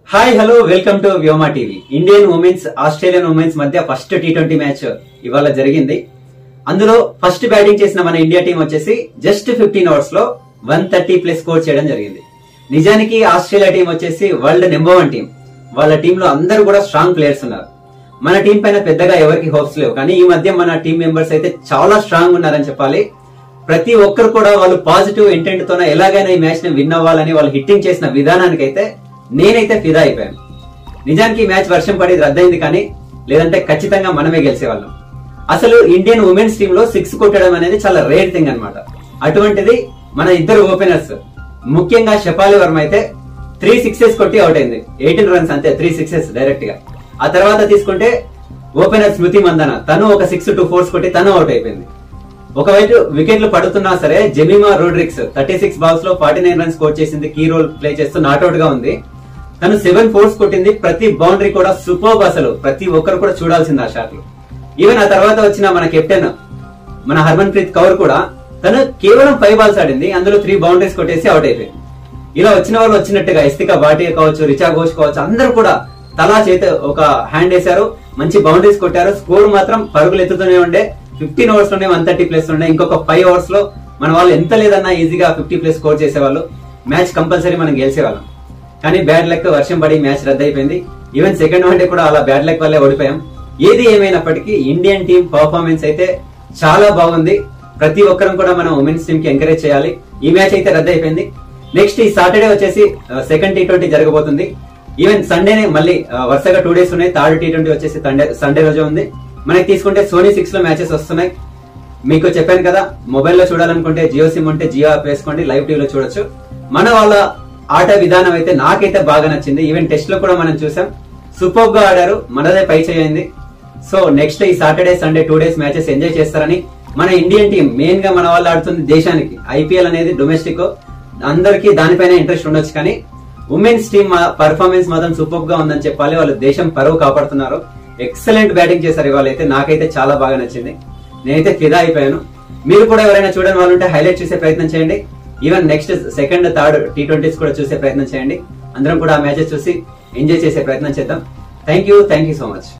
hi hello welcome to Vyoma TV Indian women's Australian women's మధ్య first T twenty match ఇవాళ జరిగింది అందులో first batting చేసిన మన ఇండియా టీం వచ్చేసి జస్ట్ ఫిఫ్టీన్ అవర్స్ లో వన్ థర్టీ ప్లస్ స్కోర్ చేయడం జరిగింది నిజానికి ఆస్ట్రేలియా టీం వచ్చేసి వరల్డ్ నెంబర్ వన్ టీం వాళ్ళ టీంలో అందరూ కూడా స్ట్రాంగ్ ప్లేయర్స్ ఉన్నారు మన టీం పైన పెద్దగా ఎవరికి హోప్స్ లేవు కానీ ఈ మధ్య మన టీం మెంబర్స్ అయితే చాలా స్ట్రాంగ్ ఉన్నారని చెప్పాలి ప్రతి ఒక్కరు కూడా వాళ్ళు పాజిటివ్ ఇంటెంట్ తోన ఎలాగైనా ఈ మ్యాచ్ ని విన్ అవ్వాలని వాళ్ళు హిట్టింగ్ చేసిన విధానానికి అయితే నేనైతే ఫిదా అయిపోయాను నిజానికి ఈ మ్యాచ్ వర్షం పడి రద్దయింది కానీ లేదంటే ఖచ్చితంగా మనమే గెలిచేవాళ్ళం అసలు ఇండియన్ ఉమెన్స్ టీమ్ లో సిక్స్ కొట్టడం అనేది చాలా రేర్ థింగ్ అన్నమాట అటువంటిది మన ఇద్దరు ఓపెనర్స్ ముఖ్యంగా షపాలి వర్మ అయితే త్రీ సిక్సెస్ కొట్టి అవుట్ అయింది ఎయిటీన్ రన్స్ అంతే త్రీ సిక్సెస్ డైరెక్ట్ గా ఆ తర్వాత తీసుకుంటే ఓపెనర్ స్మృతి మందన తను ఒక సిక్స్ టూ ఫోర్స్ కొట్టి తను అవుట్ అయిపోయింది ఒకవైపు వికెట్లు పడుతున్నా సరే Jemimah Rodrigues thirty six balls లో ఫార్టీ నైన్ రన్స్ స్కోర్ చేసింది కీ రోల్ ప్లే చేస్తూ నాట్అవుట్ గా ఉంది తను సెవెన్ ఫోర్స్ కొట్టింది ప్రతి బౌండరీ కూడా సూపర్ అసలు ప్రతి ఒక్కరు కూడా చూడాల్సింది ఆ షాట్లు ఈవెన్ ఆ తర్వాత వచ్చిన మన కెప్టెన్ మన హర్మన్ ప్రీత్ కౌర్ కూడా తను కేవలం ఫైవ్ బాల్స్ ఆడింది అందులో త్రీ బౌండరీస్ కొట్టేసి అవుట్ అయిపోయింది ఇలా వచ్చిన వాళ్ళు వచ్చినట్టుగా ఇస్తిక భాటియా కావచ్చు రిచా ఘోష్ కావచ్చు అందరూ కూడా తలా చేత ఒక హ్యాండ్ వేశారు మంచి బౌండరీస్ కొట్టారు స్కోర్ మాత్రం పరుగులు ఎత్తుతూనే ఉండే ఫిఫ్టీన్ అవర్స్ లోనే వన్ థర్టీ ప్లస్ ఉండే ఇంకొక ఫైవ్ అవర్స్ లో మన వాళ్ళు ఎంత లేదన్నా ఈజీగా ఫిఫ్టీ ప్లస్ స్కోర్ చేసేవాళ్ళు మ్యాచ్ కంపల్సరీ మనం గెలిచేవాళ్ళం కానీ బ్యాడ్ లక్ వర్షం పడి మ్యాచ్ రద్దయిపోయింది ఈవెన్ సెకండ్ వన్ డే కూడా అలా బ్యాడ్ లక్ వల్లే ఓడిపోయాం ఏది ఏమైనప్పటికీ ఇండియన్ టీం పర్ఫార్మెన్స్ అయితే చాలా బాగుంది ప్రతి ఒక్కరం కూడా మనం ఉమెన్స్ టీమ్ కి ఎంకరేజ్ చేయాలి ఈ మ్యాచ్ అయితే రద్దయిపోయింది నెక్స్ట్ ఈ సాటర్డే వచ్చేసి సెకండ్ టీ ట్వంటీ జరగబోతుంది ఈవెన్ సండేనే మళ్ళీ ఆ, వరుసగా టూ డేస్ ఉన్నాయి థర్డ్ టీ ట్వంటీ వచ్చేసి సండే సండే రోజు ఉంది మనకి తీసుకుంటే సోనీ సిక్స్ లో మ్యాచెస్ వస్తున్నాయి మీకు చెప్పాను కదా మొబైల్లో చూడాలనుకుంటే జియో సిమ్ ఉంటే జియో యాప్ వేసుకోండి లైవ్ టీవీలో చూడొచ్చు మన వాళ్ళ ఆట విధానం అయితే నాకైతే బాగా నచ్చింది ఈవెన్ టెస్ట్ లో కూడా మనం చూసాం సూపర్ గా ఆడారు మనదే పై చేయండి సో నెక్స్ట్ ఈ Saturday Sunday two days matches enjoy చేస్తారని మన ఇండియన్ టీం మెయిన్ గా మన వాళ్ళు ఆడుతుంది దేశానికి ఐపీఎల్ అనేది డొమెస్టిక్ అందరికీ దానిపైన ఇంట్రెస్ట్ ఉండొచ్చు కానీ ఉమెన్స్ టీమ్ పర్ఫార్మెన్స్ మాత్రం సూపర్ గా ఉందని చెప్పాలి వాళ్ళు దేశం పరువు కాపాడుతున్నారు ఎక్సలెంట్ బ్యాటింగ్ చేశారు ఇవాళ అయితే నాకైతే చాలా బాగా నచ్చింది నేనైతే ఫిదా అయిపోయాను మీరు కూడా ఎవరైనా చూడని వాళ్ళు ఉంటే హైలైట్ చేసే ప్రయత్నం చేయండి even next second third T twenties కూడా చూసే ప్రయత్నం చేయండి అందరం కూడా ఆ మ్యాచెస్ చూసి ఎంజాయ్ చేసే ప్రయత్నం చేద్దాం thank you thank you so much